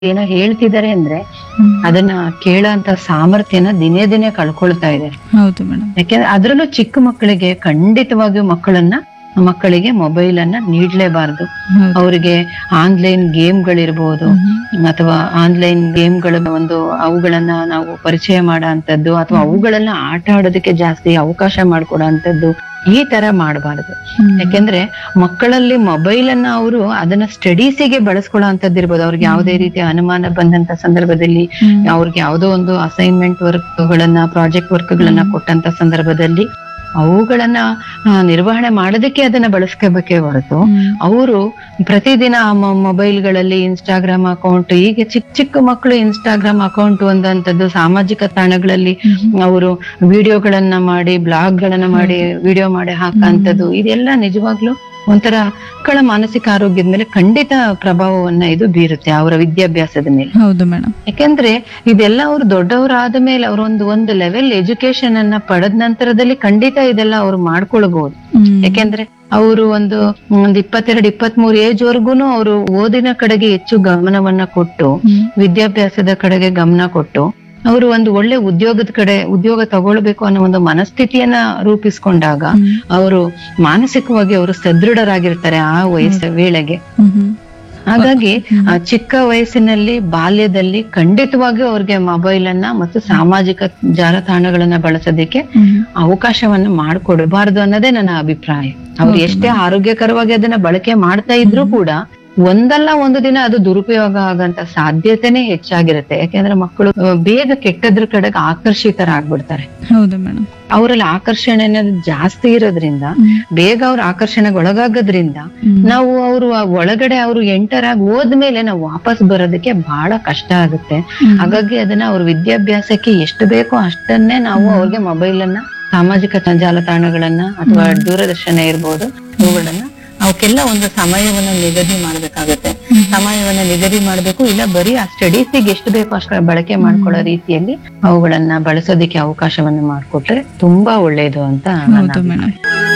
ಏನೋ ಹೇಳ್ತಿದ್ದಾರೆ ಅಂದ್ರೆ ಹ್ಮ್. ಅದನ್ನ ಕೇಳೋಂತ ಸಾಮರ್ಥ್ಯನ ದಿನೇ ದಿನೇ ಕಳ್ಕೊಳ್ತಾ ಇದೆ ಹೌದು ಮೇಡಮ್ ಯಾಕೆಂದ್ರೆ ಅದ್ರಲ್ಲೂ ಚಿಕ್ಕ ಮಕ್ಕಳಿಗೆ ಖಂಡಿತವಾಗಿಯೂ ಮಕ್ಕಳನ್ನ ಮಕ್ಕಳಿಗೆ ಮೊಬೈಲ್ ಅನ್ನ ನೀಡ್ಲೇಬಾರ್ದು ಹೌದು ಅವರಿಗೆ ಆನ್ಲೈನ್ ಗೇಮ್ಗಳಿರ್ಬೋದು ಹ್ಮ್. ಅಥವಾ ಆನ್ಲೈನ್ ಗೇಮ್ಗಳ ಒಂದು ಅವುಗಳನ್ನ ನಾವು ಪರಿಚಯ ಮಾಡೋ ಅಂತದ್ದು ಅಥವಾ ಅವುಗಳನ್ನ ಆಟ ಆಡೋದಕ್ಕೆ ಜಾಸ್ತಿ ಅವಕಾಶ ಮಾಡ್ಕೊಡೋ ಅಂತದ್ದು ಈ ತರ ಮಾಡಬಾರ್ದು ಹ್ಮ್. ಯಾಕೆಂದ್ರೆ ಮಕ್ಕಳಲ್ಲಿ ಮೊಬೈಲ್ ಅನ್ನ ಅವರು ಅದನ್ನ ಸ್ಟಡೀಸಿಗೆ ಬಳಸ್ಕೊಳ್ಳೋ ಅಂತದ್ದು ಇರ್ಬೋದು ಅವ್ರಿಗೆ ಯಾವುದೇ ರೀತಿಯ ಅನುಮಾನ ಬಂದಂತ ಸಂದರ್ಭದಲ್ಲಿ ಹ್ಮ್. ಅವ್ರಿಗೆ ಯಾವುದೋ ಒಂದು ಅಸೈನ್ಮೆಂಟ್ ವರ್ಕ್ ಗಳನ್ನ ಪ್ರಾಜೆಕ್ಟ್ ವರ್ಕ್ ಗಳನ್ನ ಕೊಟ್ಟಂತ ಸಂದರ್ಭದಲ್ಲಿ ಅವುಗಳನ್ನ ಆ, ನಿರ್ವಹಣೆ ಮಾಡೋದಕ್ಕೆ ಅದನ್ನ ಬಳಸ್ಕೋಬೇಕೇ ಹೊರತು ಹ್ಮ್. ಅವರು ಪ್ರತಿದಿನ ಮೊಬೈಲ್ ಗಳಲ್ಲಿ ಇನ್ಸ್ಟಾಗ್ರಾಮ್ ಅಕೌಂಟ್ ಈಗ ಚಿಕ್ಕ ಚಿಕ್ಕ ಮಕ್ಕಳು ಇನ್ಸ್ಟಾಗ್ರಾಮ್ ಅಕೌಂಟ್ ಒಂದಂತದ್ದು ಸಾಮಾಜಿಕ ತಾಣಗಳಲ್ಲಿ ಹ್ಮ್. ಅವರು ವಿಡಿಯೋಗಳನ್ನ ಮಾಡಿ ಬ್ಲಾಗ್ ಗಳನ್ನ ಮಾಡಿ ವಿಡಿಯೋ ಮಾಡಿ ಹಾಕಂತದ್ದು ಇದೆಲ್ಲ ನಿಜವಾಗ್ಲೂ ಒಂಥರ ಮಕ್ಕಳ ಮಾನಸಿಕ ಆರೋಗ್ಯದ ಮೇಲೆ ಖಂಡಿತ ಪ್ರಭಾವವನ್ನ ಇದು ಬೀರುತ್ತೆ ಅವರ ವಿದ್ಯಾಭ್ಯಾಸದ ಮೇಲೆ ಹೌದು ಮೇಡಮ್ ಯಾಕೆಂದ್ರೆ ಇದೆಲ್ಲ ಅವ್ರು ದೊಡ್ಡವರಾದ ಮೇಲೆ ಅವ್ರ ಒಂದು ಒಂದು ಲೆವೆಲ್ ಎಜುಕೇಶನ್ ಅನ್ನ ಪಡೆದ ನಂತರದಲ್ಲಿ ಖಂಡಿತ ಇದೆಲ್ಲ ಅವ್ರು ಮಾಡ್ಕೊಳ್ಬಹುದು ಯಾಕೆಂದ್ರೆ ಅವರು ಒಂದು ಒಂದ್ ಇಪ್ಪತ್ತೆರಡು ಇಪ್ಪತ್ತ್ ಮೂರು ಏಜ್ ವರ್ಗುನು ಅವರು ಓದಿನ ಕಡೆಗೆ ಹೆಚ್ಚು ಗಮನವನ್ನ ಕೊಟ್ಟು ವಿದ್ಯಾಭ್ಯಾಸದ ಕಡೆಗೆ ಗಮನ ಕೊಟ್ಟು ಅವರು ಒಂದು ಒಳ್ಳೆ ಉದ್ಯೋಗದ ಕಡೆ ಉದ್ಯೋಗ ತಗೊಳ್ಬೇಕು ಅನ್ನೋ ಒಂದು ಮನಸ್ಥಿತಿಯನ್ನ ರೂಪಿಸ್ಕೊಂಡಾಗ ಅವರು ಮಾನಸಿಕವಾಗಿ ಅವರು ಸದೃಢರಾಗಿರ್ತಾರೆ ಆ ವಯಸ್ಸ ವೇಳೆಗೆ ಹಾಗಾಗಿ ಆ ಚಿಕ್ಕ ವಯಸ್ಸಿನಲ್ಲಿ ಬಾಲ್ಯದಲ್ಲಿ ಖಂಡಿತವಾಗಿಯೂ ಅವ್ರಿಗೆ ಮೊಬೈಲ್ ಅನ್ನ ಮತ್ತು ಸಾಮಾಜಿಕ ಜಾಲತಾಣಗಳನ್ನ ಬಳಸೋದಕ್ಕೆ ಅವಕಾಶವನ್ನ ಮಾಡಿಕೊಡಬಾರ್ದು ಅನ್ನೋದೇ ನನ್ನ ಅಭಿಪ್ರಾಯ ಅವ್ರು ಎಷ್ಟೇ ಆರೋಗ್ಯಕರವಾಗಿ ಅದನ್ನ ಬಳಕೆ ಮಾಡ್ತಾ ಇದ್ರು ಕೂಡ ಒಂದಲ್ಲ ಒಂದು ದಿನ ಅದು ದುರುಪಯೋಗ ಆಗಂತ ಸಾಧ್ಯತೆನೇ ಹೆಚ್ಚಾಗಿರುತ್ತೆ ಯಾಕೆಂದ್ರೆ ಮಕ್ಕಳು ಆ, ಬೇಗ ಕೆಟ್ಟದ್ರ ಕಡೆಗೆ ಆಕರ್ಷಿತರಾಗ್ಬಿಡ್ತಾರೆ ಹೌದು ಮೇಡಮ್ ಅವರಲ್ಲಿ ಆಕರ್ಷಣೆ ಅನ್ನೋದು ಜಾಸ್ತಿ ಇರೋದ್ರಿಂದ ಬೇಗ ಅವ್ರ ಆಕರ್ಷಣೆಗೆ ಒಳಗಾಗೋದ್ರಿಂದ ನಾವು ಅವರು ಒಳಗಡೆ ಅವರು ಎಂಟರ್ ಆಗಿ ಹೋದ್ಮೇಲೆ ನಾವು ವಾಪಸ್ ಬರೋದಕ್ಕೆ ಬಹಳ ಕಷ್ಟ ಆಗುತ್ತೆ ಹಾಗಾಗಿ ಅದನ್ನ ಅವ್ರ ವಿದ್ಯಾಭ್ಯಾಸಕ್ಕೆ ಎಷ್ಟು ಬೇಕೋ ಅಷ್ಟನ್ನೇ ನಾವು ಅವ್ರಿಗೆ ಮೊಬೈಲ್ ಅನ್ನ ಸಾಮಾಜಿಕ ಜಾಲತಾಣಗಳನ್ನ ಅಥವಾ ದೂರದರ್ಶನ ಇರ್ಬೋದು ಇವುಗಳನ್ನ ಅವಕ್ಕೆಲ್ಲ ಒಂದು ಸಮಯವನ್ನ ನಿಗದಿ ಮಾಡ್ಬೇಕಾಗತ್ತೆ ಸಮಯವನ್ನ ನಿಗದಿ ಮಾಡ್ಬೇಕು ಇಲ್ಲ ಬರೀ ಆ ಸ್ಟಡೀಸಿಗೆ ಎಷ್ಟು ಬೇಕೋ ಅಷ್ಟು ಬಳಕೆ ಮಾಡ್ಕೊಳ್ಳೋ ರೀತಿಯಲ್ಲಿ ಅವುಗಳನ್ನ ಬಳಸೋದಕ್ಕೆ ಅವಕಾಶವನ್ನ ಮಾಡಿಕೊಟ್ರೆ ತುಂಬಾ ಒಳ್ಳೇದು ಅಂತ ನನ್ನ ಹೌದು ಮೇಡಮ್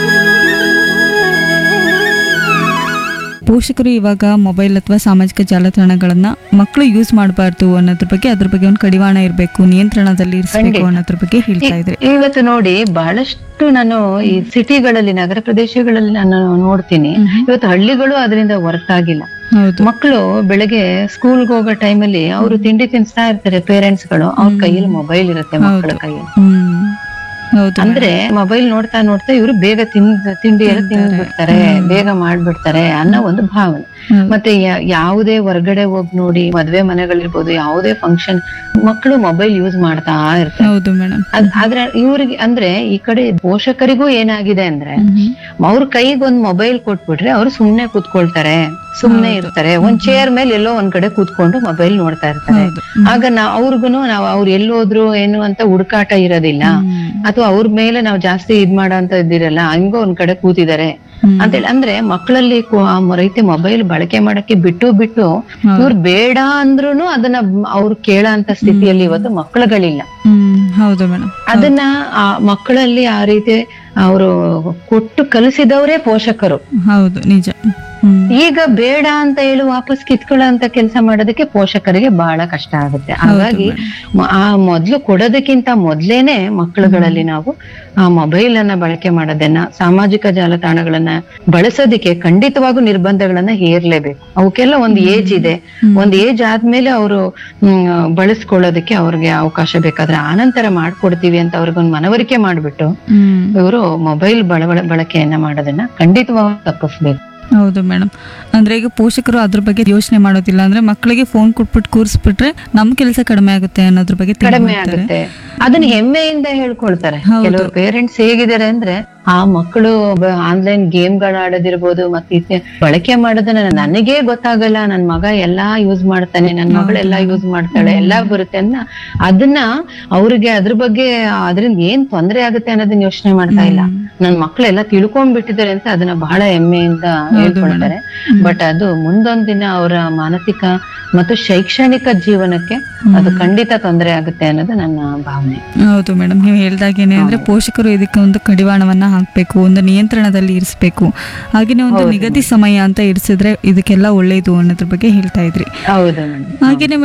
ಪೋಷಕರು ಇವಾಗ ಮೊಬೈಲ್ ಅಥವಾ ಸಾಮಾಜಿಕ ಜಾಲತಾಣಗಳನ್ನ ಮಕ್ಕಳು ಯೂಸ್ ಮಾಡಬಾರ್ದು ಅನ್ನೋದ್ರ ಬಗ್ಗೆ ಅದ್ರ ಬಗ್ಗೆ ಒಂದು ಕಡಿವಾಣ ಇರಬೇಕು ನಿಯಂತ್ರಣದಲ್ಲಿ ಇರಿಸಬೇಕು ಖಂಡಿತ. ಅನ್ನೋದ್ರ ಬಗ್ಗೆ ಹೇಳ್ತಾ ಇದ್ರಿ ಇವತ್ತು ನೋಡಿ ಬಹಳಷ್ಟು ನಾನು ಈ ಸಿಟಿಗಳಲ್ಲಿ ನಗರ ಪ್ರದೇಶಗಳಲ್ಲಿ ನಾನು ನೋಡ್ತೀನಿ ಇವತ್ತು ಹಳ್ಳಿಗಳು ಅದರಿಂದ ಹೊರತಾಗಿಲ್ಲ ಹೌದು ಮಕ್ಕಳು ಬೆಳಗ್ಗೆ ಸ್ಕೂಲ್ಗೆ ಹೋಗೋ ಟೈಮಲ್ಲಿ ಅವರು ತಿಂಡಿ ತಿನ್ಸ್ತಾ ಇರ್ತಾರೆ ಪೇರೆಂಟ್ಸ್ ಗಳು ಅವ್ರ ಕೈಯಲ್ಲಿ ಮೊಬೈಲ್ ಇರುತ್ತೆ ಮಕ್ಕಳ ಹೌದು. ಕೈಯಲ್ಲಿ ಹ್ಮ್ ಹೌದು ಅಂದ್ರೆ ಮೊಬೈಲ್ ನೋಡ್ತಾ ನೋಡ್ತಾ ಇವರು ಬೇಗ ತಿನ್ ತಿಂಡಿ ಎಲ್ಲ ತಿಂದ್ಬಿಡ್ತಾರೆ ಬೇಗ ಮಾಡ್ಬಿಡ್ತಾರೆ ಅನ್ನೋ ಒಂದು ಭಾವನೆ ಹೌದು. ಮತ್ತೆ ಯಾ- ಯಾವುದೇ ಹೊರಗಡೆ ಹೋಗಿ ನೋಡಿ ಮದ್ವೆ ಮನೆಗಳಿರ್ಬೋದು ಯಾವುದೇ ಫಂಕ್ಷನ್ ಮಕ್ಕಳು ಮೊಬೈಲ್ ಯೂಸ್ ಮಾಡ್ತಾ ಇರ್ತಾರೆ ಹೌದು ಮೇಡಮ್ ಅದ್- ಆದ್ರೆ ಇವ್ರಿಗೆ ಅಂದ್ರೆ ಈ ಕಡೆ ಪೋಷಕರಿಗೂ ಏನಾಗಿದೆ ಅಂದ್ರೆ ಅವ್ರ ಕೈಗೆ ಒಂದ್ ಮೊಬೈಲ್ ಕೊಟ್ಬಿಟ್ರೆ ಅವ್ರು ಸುಮ್ನೆ ಕೂತ್ಕೊಳ್ತಾರೆ ಸುಮ್ನೆ ಇರ್ತಾರೆ ಒಂದ್ ಚೇರ್ ಮೇಲೆ ಎಲ್ಲೋ ಒಂದ್ ಕಡೆ ಕೂತ್ಕೊಂಡು ಮೊಬೈಲ್ ನೋಡ್ತಾ ಇರ್ತಾರೆ ಹೌದು ಆಗ ನಾವ್ ಅವ್ರಿಗುನು ನಾವ್ ಅವ್ರು ಎಲ್ಲೋದ್ರು ಏನು ಅಂತ ಹುಡುಕಾಟ ಇರೋದಿಲ್ಲ ಅಥವಾ ಅವ್ರ ಮೇಲೆ ನಾವು ಜಾಸ್ತಿ ಇದ್ ಮಾಡೋ ಅಂತ ಇದ್ದಿರಲ್ಲ ಹಂಗೋ ಒಂದ್ ಕಡೆ ಕೂತಿದ್ದಾರೆ ಹ್ಮ್. ಅಂತೇಳಿ ಅಂದ್ರೆ ಮಕ್ಕಳಲ್ಲಿ ಕು- ಆ ರೀತಿ ಮೊಬೈಲ್ ಬಳಕೆ ಮಾಡಕ್ಕೆ ಬಿಟ್ಟು ಬಿಟ್ಟು ಇವ್ರು ಬೇಡ ಅಂದ್ರೂನು ಅದನ್ನ ಅವ್ರು ಕೇಳೋ ಅಂತ ಸ್ಥಿತಿಯಲ್ಲಿ ಇವತ್ತು ಮಕ್ಕಳುಗಳಿಲ್ಲ ಹ್ಮ್ ಹೌದು ಮೇಡಮ್ ಅದನ್ನ ಆ ಮಕ್ಕಳಲ್ಲಿ ಆ ರೀತಿ ಅವರು ಕೊಟ್ಟು ಕಲಿಸಿದವರೇ ಪೋಷಕರು ಹೌದು ನಿಜ ಹ್ಮ್ ಈಗ ಬೇಡ ಅಂತ ಹೇಳಿ ವಾಪಸ್ ಕಿತ್ಕೊಳ್ಳೋ ಅಂತ ಕೆಲಸ ಮಾಡೋದಕ್ಕೆ ಪೋಷಕರಿಗೆ ಬಹಳ ಕಷ್ಟ ಆಗುತ್ತೆ ಹಾಗಾಗಿ ಮ- ಆ ಮೊದ್ಲು ಕೊಡೋದಕ್ಕಿಂತ ಮೊದ್ಲೇನೆ ಮಕ್ಕಳುಗಳಲ್ಲಿ ನಾವು ಆ ಮೊಬೈಲ್ ಅನ್ನ ಬಳಕೆ ಮಾಡೋದನ್ನ ಸಾಮಾಜಿಕ ಜಾಲತಾಣಗಳನ್ನ ಬಳಸೋದಿಕ್ಕೆ ಖಂಡಿತವಾಗೂ ನಿರ್ಬಂಧಗಳನ್ನ ಹೇರ್ಲೇಬೇಕು ಅವಕ್ಕೆಲ್ಲ ಒಂದು ಏಜ್ ಇದೆ ಒಂದ್ ಏಜ್ ಆದ್ಮೇಲೆ ಅವರು ಬಳಸ್ಕೊಳ್ಳೋದಕ್ಕೆ ಅವ್ರಿಗೆ ಅವಕಾಶ ಬೇಕಾದ್ರೆ ಆನಂತರ ಮಾಡ್ಕೊಡ್ತೀವಿ ಅಂತ ಅವ್ರಿಗೊಂದು ಮನವರಿಕೆ ಮಾಡ್ಬಿಟ್ಟು ಹ್ಮ್ ಇವರು ಮೊಬೈಲ್ ಬಳವಳ ಬಳಕೆಯನ್ನ ಮಾಡೋದನ್ನ ಖಂಡಿತವಾಗಿ ತಪ್ಪಿಸ್ಬೇಕು ಹೌದು ಮೇಡಮ್ ಅಂದ್ರೆ ಈಗ ಪೋಷಕರು ಅದ್ರ ಬಗ್ಗೆ ಯೋಚನೆ ಮಾಡೋದಿಲ್ಲ ಅಂದ್ರೆ ಮಕ್ಕಳಿಗೆ ಫೋನ್ ಕೊಟ್ಬಿಟ್ಟು ಕೂರಿಸ್ಬಿಟ್ರೆ ನಮ್ ಕೆಲಸ ಕಡಿಮೆ ಆಗುತ್ತೆ ಅನ್ನೋದ್ರ ಬಗ್ಗೆ think ಕಡಿಮೆ ಮಾಡ್ತಾರೆ. ಆಗುತ್ತೆ ಅದನ್ನ ಹೆಮ್ಮೆಯಿಂದ ಹೇಳ್ಕೊಳ್ತಾರೆ ಹೌದು. ಕೆಲವರು ಪೇರೆಂಟ್ಸ್ ಹೇಗಿದ್ದಾರೆ ಅಂದ್ರೆ ಆ ಮಕ್ಕಳು ಆನ್ಲೈನ್ ಗೇಮ್ ಗಳ ಆಡೋದಿರ್ಬೋದು ಮತ್ತೆ ಇದ್ನ ಬಳಕೆ ಮಾಡೋದನ್ನ ನನಗೇ ಗೊತ್ತಾಗಲ್ಲ ನನ್ ಮಗ ಎಲ್ಲಾ ಯೂಸ್ ಮಾಡ್ತಾನೆ ನನ್ ಮಗಳು ಎಲ್ಲಾ ಯೂಸ್ ಮಾಡ್ತಾಳೆ ಎಲ್ಲಾ ಬರುತ್ತೆ ಅಂತ ಅದನ್ನ ಅವ್ರಿಗೆ ಅದ್ರ ಬಗ್ಗೆ ಅದರಿಂದ ಏನ್ ತೊಂದರೆ ಆಗುತ್ತೆ ಅನ್ನೋದನ್ನ ಯೋಚನೆ ಮಾಡ್ತಾ ಇಲ್ಲ ನನ್ ಮಕ್ಳೆಲ್ಲ ತಿಳ್ಕೊಂಡ್ಬಿಟ್ಟಿದ್ದಾರೆ ಅಂತ ಅದನ್ನ ಬಹಳ ಹೆಮ್ಮೆಯಿಂದ ಹೇಳ್ಕೊಳ್ತಾರೆ ಬಟ್ ಅದು ಮುಂದೊಂದ್ ದಿನ ಅವರ ಮಾನಸಿಕ ಮತ್ತು ಶೈಕ್ಷಣಿಕ ಜೀವನಕ್ಕೆ ಅದು ಖಂಡಿತ ತೊಂದರೆ ಆಗುತ್ತೆ ಅನ್ನೋದು ನನ್ನ ಭಾವನೆ ಹೌದು ಮೇಡಮ್ ನೀವು ಹೇಳ್ದಾಗೇನೆ ಅಂದ್ರೆ ಪೋಷಕರು ಇದಕ್ಕೆ ಒಂದು ಕಡಿವಾಣವನ್ನ ಹಾಕ್ಬೇಕು ಒಂದು ನಿಯಂತ್ರಣದಲ್ಲಿ ಇರಿಸ್ಬೇಕು ಹಾಗೇನೆ ಒಂದು ನಿಗದಿ ಸಮಯ ಅಂತ ಇರಿಸಿದ್ರೆ ಇದಕ್ಕೆಲ್ಲ ಒಳ್ಳೇದು ಅನ್ನೋದ್ರ ಬಗ್ಗೆ ಹೇಳ್ತಾ ಇದ್ರಿ ಹೌದು ಮೇಡಮ್ ಹಾಗೇನೆ